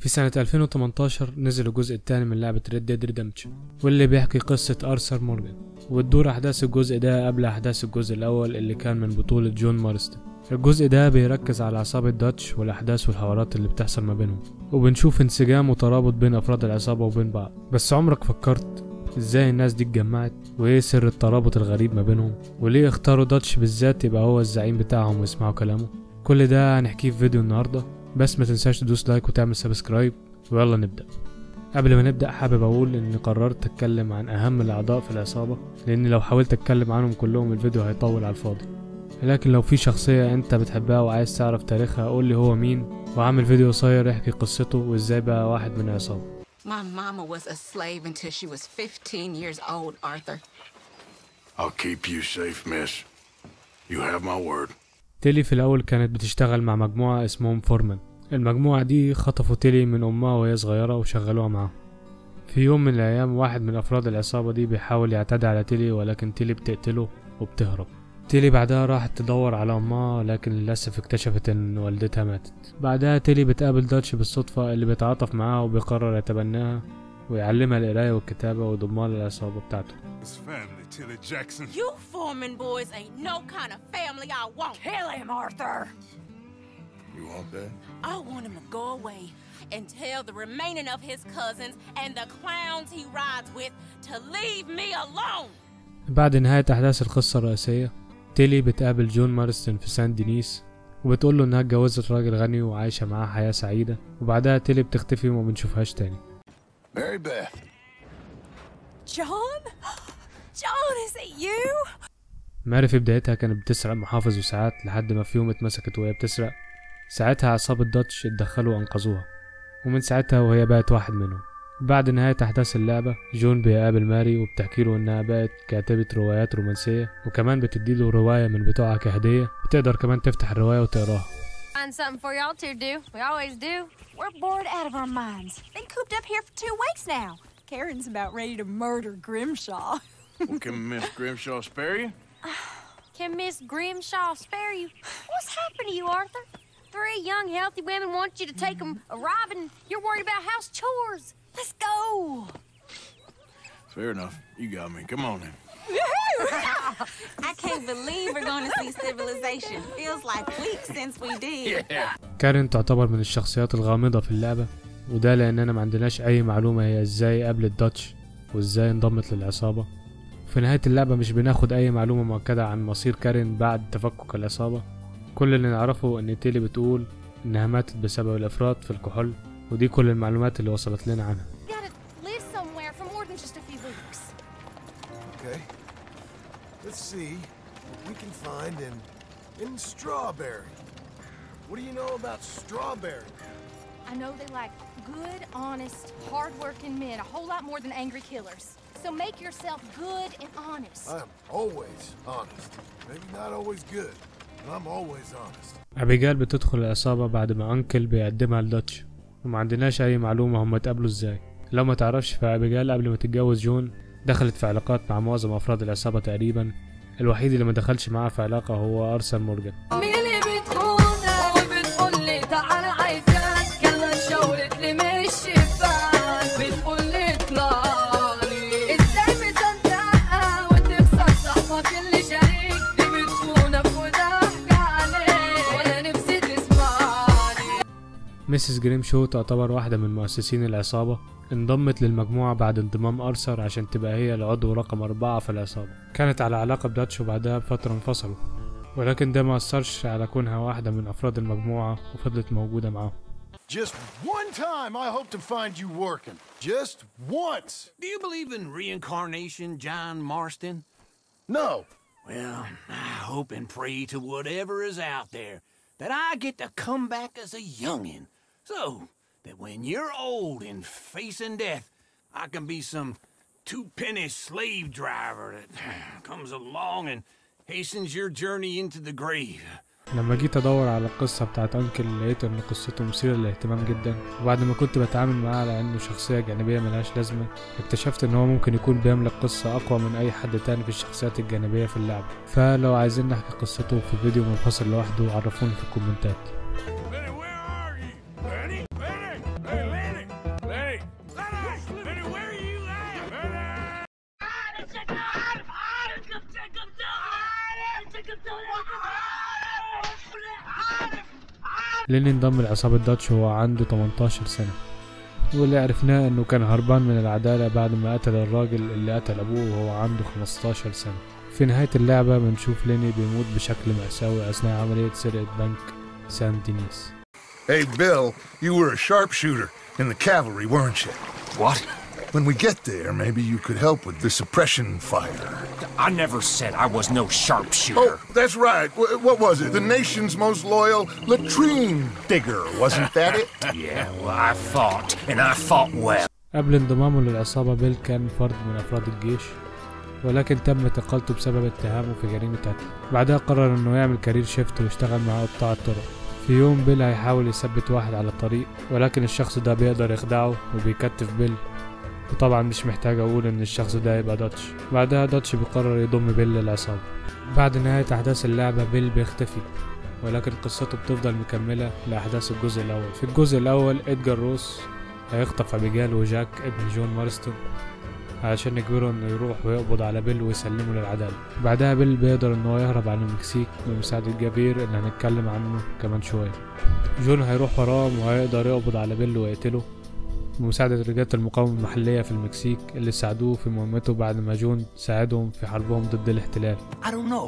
في سنة 2018 نزل الجزء الثاني من لعبة Red Dead Redemption واللي بيحكي قصة أرثر مورجان وتدور أحداث الجزء ده قبل أحداث الجزء الأول اللي كان من بطولة جون مارستن الجزء ده بيركز على عصابة داتش والأحداث والحوارات اللي بتحصل ما بينهم وبنشوف انسجام وترابط بين أفراد العصابة وبين بعض بس عمرك فكرت ازاي الناس دي اتجمعت وايه سر الترابط الغريب ما بينهم وليه اختاروا داتش بالذات يبقى هو الزعيم بتاعهم ويسمعوا كلامه كل ده هنحكيه في فيديو النهارده بس ما تنساش تدوس لايك وتعمل سبسكرايب ويلا نبدأ قبل ما نبدأ حابب أقول إني قررت أتكلم عن أهم الأعضاء في العصابة لأن لو حاولت أتكلم عنهم كلهم الفيديو هيطول على الفاضي لكن لو في شخصية أنت بتحبها وعايز تعرف تاريخها قولي هو مين وعامل فيديو قصير يحكي قصته وإزاي بقى واحد من العصابة My mama was a slave until she was 15 years old, Arthur. I'll keep you safe, miss. You have my word. تيلي في الأول كانت بتشتغل مع مجموعة اسمهم فورمان المجموعة دي خطفوا تيلي من أمها وهي صغيرة وشغلوها معاهم في يوم من الأيام واحد من أفراد العصابة دي بيحاول يعتدي على تيلي ولكن تيلي بتقتله وبتهرب تيلي بعدها راحت تدور على أمها لكن للأسف اكتشفت إن والدتها ماتت بعدها تيلي بتقابل داتش بالصدفة اللي بيتعاطف معاها وبيقرر يتبناها ويعلمها القراية والكتابة ويضمها للعصابة بتاعته This family, Tilly Jackson. You Foreman boys ain't no kind of family I want. Kill him, Arthur! You want that? I want him to go away and tell the remaining of his cousins and the clowns he rides with to leave me alone. بعد نهاية أحداث القصة الرئيسية تيلي بتقابل جون مارستن في سان دينيس وبتقول له إنها اتجوزت راجل غني وعايشة معاه حياة سعيدة وبعدها تيلي بتختفي وما بنشوفهاش تاني Mary Beth. John? John, is it you? ماري في بدايتها كانت بتسرق محافظ وساعات لحد ما في يوم اتمسكت وهي بتسرق ساعتها عصابة داتش اتدخلوا وأنقذوها ومن ساعتها وهي بقت واحد منهم بعد نهاية أحداث اللعبة جون بيقابل ماري وبتحكي له إنها بقت كاتبة روايات رومانسية وكمان بتديله رواية من بتوعها كهدية وتقدر كمان تفتح الرواية وتقراها Find something for y'all to do. We always do. We're bored out of our minds. Been cooped up here for two weeks now. Karen's about ready to murder Grimshaw. Well, can Miss Grimshaw spare you? Can Miss Grimshaw spare you? What's happened to you, Arthur? Three young, healthy women want you to take them a robbing. You're worried about house chores. Let's go. Fair enough. You got me. Come on then. I can't believe we're going to see civilization. Feels like weeks since we did. كارين تعتبر من الشخصيات الغامضة في اللعبة وده لأننا ما عندناش أي معلومة هي إزاي قابلت داتش وإزاي انضمت للعصابة في نهاية اللعبة مش بناخد أي معلومة مؤكدة عن مصير كارين بعد تفكك العصابة كل اللي نعرفه إن تيلي بتقول إنها ماتت بسبب الإفراط في الكحول ودي كل المعلومات اللي وصلت لنا عنها You gotta live somewhere for more than just a few weeks. Okay. Let's see what we can find in in Strawberry. What do you know about Strawberry? I know they like good, honest, hardworking men a whole lot more than angry killers. So make yourself good and honest. I'm always honest. Maybe not always good, but I'm always honest. أبيجال بتدخل العصابة بعد ما أنكل بيقدمها لداتش وما عندناش أي معلومة هما اتقابلوا إزاي لو ما تعرفش فأبيجال قبل ما تتجوز جون دخلت في علاقات مع معظم أفراد العصابة تقريبا الوحيد اللي ما دخلش معاها في علاقة هو أرسل مورجان ميلي بتخونها وبتقول لي تعالى عايزاك يلا شاورت لي من الشباك بتقول لي اطلع لي ازاي مصدقها وتخسر صاحبك اللي شريك دي بتخونك وضحك عليك وانا نفسي تسمعني ميسيس جريم شو تعتبر واحدة من مؤسسين العصابة انضمت للمجموعة بعد انضمام أرثر عشان تبقى هي العضو رقم أربعة في العصابة كانت على علاقة بداتش وبعدها بفترة انفصلوا ولكن ده ما أثرش على كونها واحدة من أفراد المجموعة وفضلت موجودة معاهم Just one time I hope to find you working. Just once. Do you believe in reincarnation, John Marston? No. Well, I hope and pray to whatever is out there that I get to come back as a youngin', so that when you're old and facing death, I can be some two-penny slave driver that comes along and hastens your journey into the grave. لما جيت ادور على القصة بتاعت انكل لقيت ان قصته مثيرة للاهتمام جدا وبعد ما كنت بتعامل معاه على انه شخصية جانبية ملهاش لازمة اكتشفت ان هو ممكن يكون بيملك قصة اقوى من اي حد تاني في الشخصيات الجانبية في اللعبة فلو عايزين نحكي قصته في فيديو منفصل لوحده عرفوني في الكومنتات Benny, where are you? Benny? Benny? Hey, لين انضم لعصابة داتش وهو عنده 18 سنة واللي عرفناه انه كان هربان من العدالة بعد ما قتل الراجل اللي قتل ابوه وهو عنده 15 سنة في نهاية اللعبة بنشوف ليني بيموت بشكل مأساوي أثناء عملية سرقة بنك سان دينيس Hey, Bill, you were a sharpshooter in the cavalry, weren't you? What? When we get there, maybe you could help with the suppression fire. I never said I was no sharpshooter. Oh, that's right. Wh- what was it? The nation's most loyal latrine digger, wasn't that it? Yeah, well, I fought, and I fought well. قبل انضمامه للعصابة بيل كان فرد من أفراد الجيش ولكن تم اعتقالته بسبب اتهامه في جريمة قتل بعدها قرر انه يعمل كارير شيفت ويشتغل مع قطاع الطرق في يوم بيل هيحاول يثبت واحد على الطريق ولكن الشخص ده بيقدر يخدعه وبيكتف بيل وطبعا مش محتاج اقول ان الشخص ده يبقى داتش بعدها داتش بيقرر يضم بيل للعصابة بعد نهاية احداث اللعبة بيل بيختفي ولكن قصته بتفضل مكملة لأحداث الجزء الأول في الجزء الأول إدجار روس هيخطف أبيجال وجاك ابن جون مارستون علشان يجبره انه يروح ويقبض على بيل ويسلمه للعدالة بعدها بيل بيقدر ان هو يهرب عن المكسيك بمساعدة جابير اللي هنتكلم عنه كمان شوية جون هيروح وراهم وهيقدر يقبض على بيل ويقتله بمساعدة رجالة المقاومة المحلية في المكسيك اللي ساعدوه في مهمته بعد ما جون ساعدهم في حربهم ضد الاحتلال I don't know.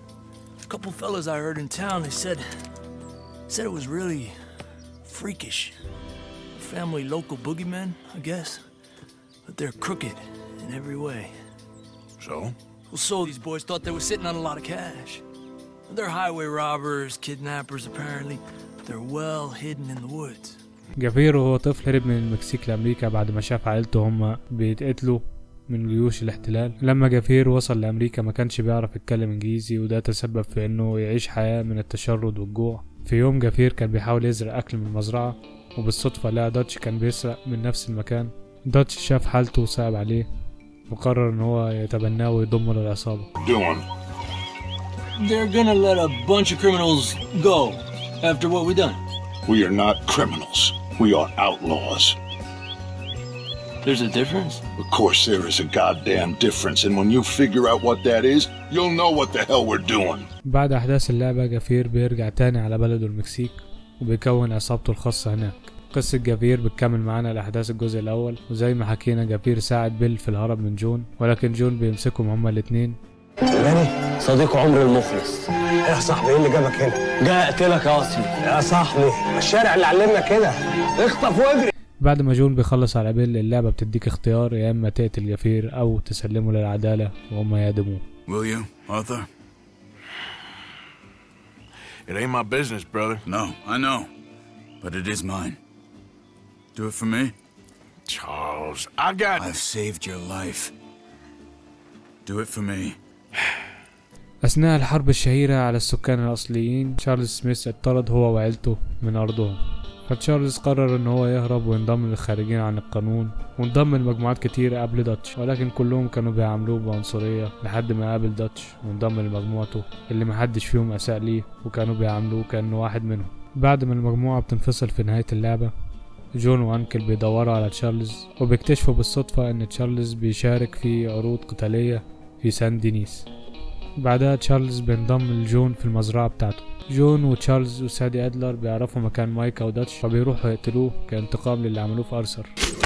A couple fellas I heard in town, they said, said it was really freakish. Family local boogeymen, I guess. But they're crooked in every way. So? Well, so these boys thought they were sitting on a lot of cash. They're highway robbers, kidnappers, apparently. They're well hidden in the woods. جافير وهو طفل هرب من المكسيك لأمريكا بعد ما شاف عائلته هما بيتقتلوا من جيوش الاحتلال لما جافير وصل لأمريكا ما كانش بيعرف يتكلم إنجليزي وده تسبب في إنه يعيش حياة من التشرد والجوع في يوم جافير كان بيحاول يزرع أكل من المزرعة وبالصدفة لقى داتش كان بيسرق من نفس المكان داتش شاف حالته وصعب عليه وقرر إن هو يتبناه ويضمه للعصابة Doing. They're gonna let a bunch of criminals go after what we done. We are not criminals. We are outlaws. There's a difference. Of course, there is a goddamn difference, and when you figure out what that is, you'll know what the hell we're doing. بعد أحداث اللعبة جافير بيرجع تاني على بلده المكسيك وبيكون عصابته الخاصة هناك قصة جافير بتكمل معانا لأحداث الجزء الأول وزي ما حكينا جافير ساعد بيل في الهرب من جون ولكن جون بيمسكهم هما الاتنين ماني صديق عمري المخلص يا صاحبي ايه اللي جابك هنا؟ جاي اقتلك يا اصلي يا صاحبي الشارع اللي علمنا كده اخطف واجري بعد ما جون بيخلص على بيل اللعبة بتديك اختيار يا إما تقتل جافير أو تسلمه للعدالة وهما يعدموه Will you, Arthur? It ain't my business, brother. No, I know. But it is mine. Do it for me? Charles, I got. I've saved your life. Do it for me. أثناء الحرب الشهيرة على السكان الأصليين تشارلز سميث اتطرد هو وعيلته من أرضهم فتشارلز قرر إن هو يهرب وينضم للخارجين عن القانون وانضم لمجموعات كتيرة قبل داتش ولكن كلهم كانوا بيعاملوه بعنصرية لحد ما قابل داتش وانضم لمجموعته اللي محدش فيهم أساء ليه وكانوا بيعاملوه كأنه واحد منهم بعد ما المجموعة بتنفصل في نهاية اللعبة جون وأنكل بيدوروا على تشارلز وبيكتشفوا بالصدفة إن تشارلز بيشارك في عروض قتالية في سان دينيس بعدها تشارلز بينضم لجون في المزرعة بتاعته جون وتشارلز وسادي أدلر بيعرفوا مكان مايكا وداتش فبيروحوا يقتلوه كانتقام للي عملوه في أرثر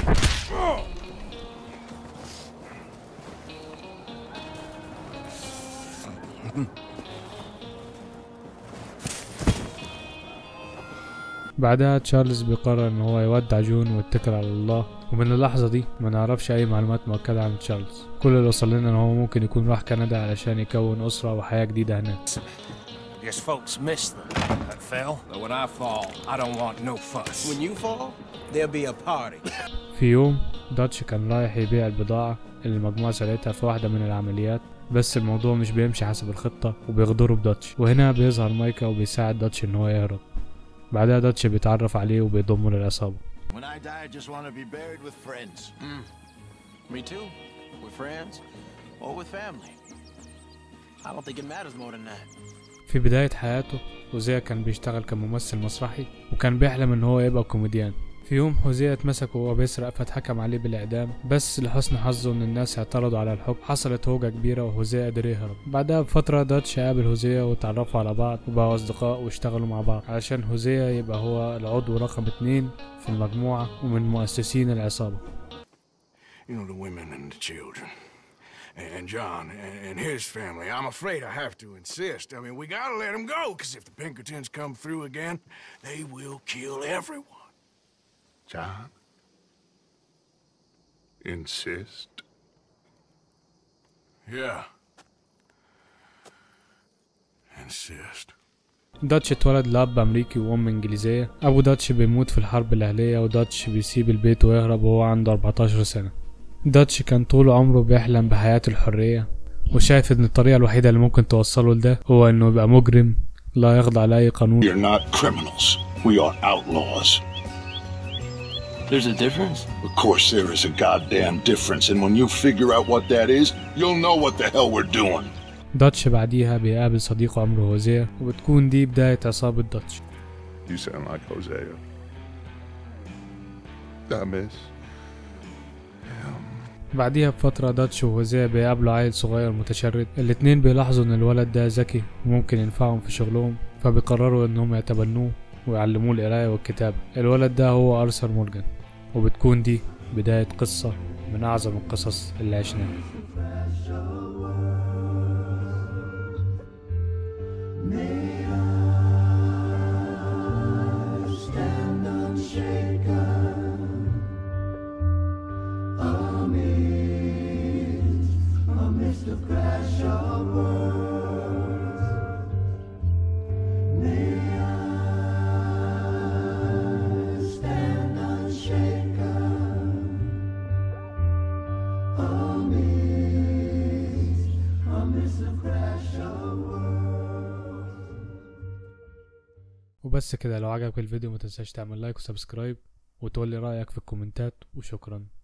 بعدها تشارلز بيقرر ان هو يودع جون ويتكل على الله ومن اللحظة دي ما نعرفش أي معلومات مؤكدة عن تشارلز كل اللي وصل لنا ان هو ممكن يكون راح كندا علشان يكون أسرة وحياة جديدة هناك Guess folks miss them that fell. But when I fall, I don't want no fuss. When you fall, there'll be a party. في يوم داتش كان رايح يبيع البضاعة اللي المجموعة سرقتها في واحدة من العمليات بس الموضوع مش بيمشي حسب الخطة وبيغدروا بداتش وهنا بيظهر مايكا وبيساعد داتش ان هو يهرب بعدها داتش بيتعرف عليه وبيضمه للعصابة When I die, I just want to be buried with friends. Me too. With friends or with family. I don't think it matters more than that. في بداية حياته وزيا كان بيشتغل كممثل مسرحي وكان بيحلم ان هو يبقى كوميديان في يوم حوزية اتمسك وهو بيسرق فاتحكم عليه بالإعدام بس لحسن حظه إن الناس اعترضوا على الحكم حصلت هوجة كبيرة وهوزية قدر يهرب بعدها بفترة داتش قابل هوزية واتعرفوا على بعض وبقوا أصدقاء واشتغلوا مع بعض علشان هوزية يبقى هو العضو رقم اتنين في المجموعة ومن مؤسسين العصابة You know, the women and the children. And John and and his family. I'm afraid I have to insist. I mean, we gotta let them go, because if the Pinkertons come through again, they will kill everyone. John? Insist? Yeah. Insist. داتش اتولد لأب أمريكي وأم إنجليزية أبو داتش بيموت في الحرب الأهلية وداتش بيسيب البيت ويهرب وهو عنده 14 سنة داتش كان طول عمره بيحلم بحياة الحرية وشايف إن الطريقة الوحيدة اللي ممكن توصله لده هو إنه يبقى مجرم لا يخضع لأي قانون We are not criminals. We are outlaws. There's a difference? Of course, there is a goddamn difference, and when you figure out what that is, you'll know what the hell we're doing. داتش بعديها بيقابل صديقه عمرو هوزية وبتكون دي بداية عصابة داتش You sound like Hosea. I miss. بعديها بفترة داتش وهوزية بيقابلوا عيل صغير متشرد الاتنين بيلاحظوا ان الولد ده ذكي وممكن ينفعهم في شغلهم فبيقرروا انهم يتبنوه ويعلموه القراية والكتابة الولد ده هو أرثر مورجان وبتكون دي بداية قصة من أعظم القصص اللي عشناها Stand unshaken amidst, amidst the crash of words. May I stand unshaken amidst, amidst the crash of words. وبس كده لو عجبك الفيديو متنساش تعمل لايك وسبسكرايب وتقولي رأيك في الكومنتات وشكرا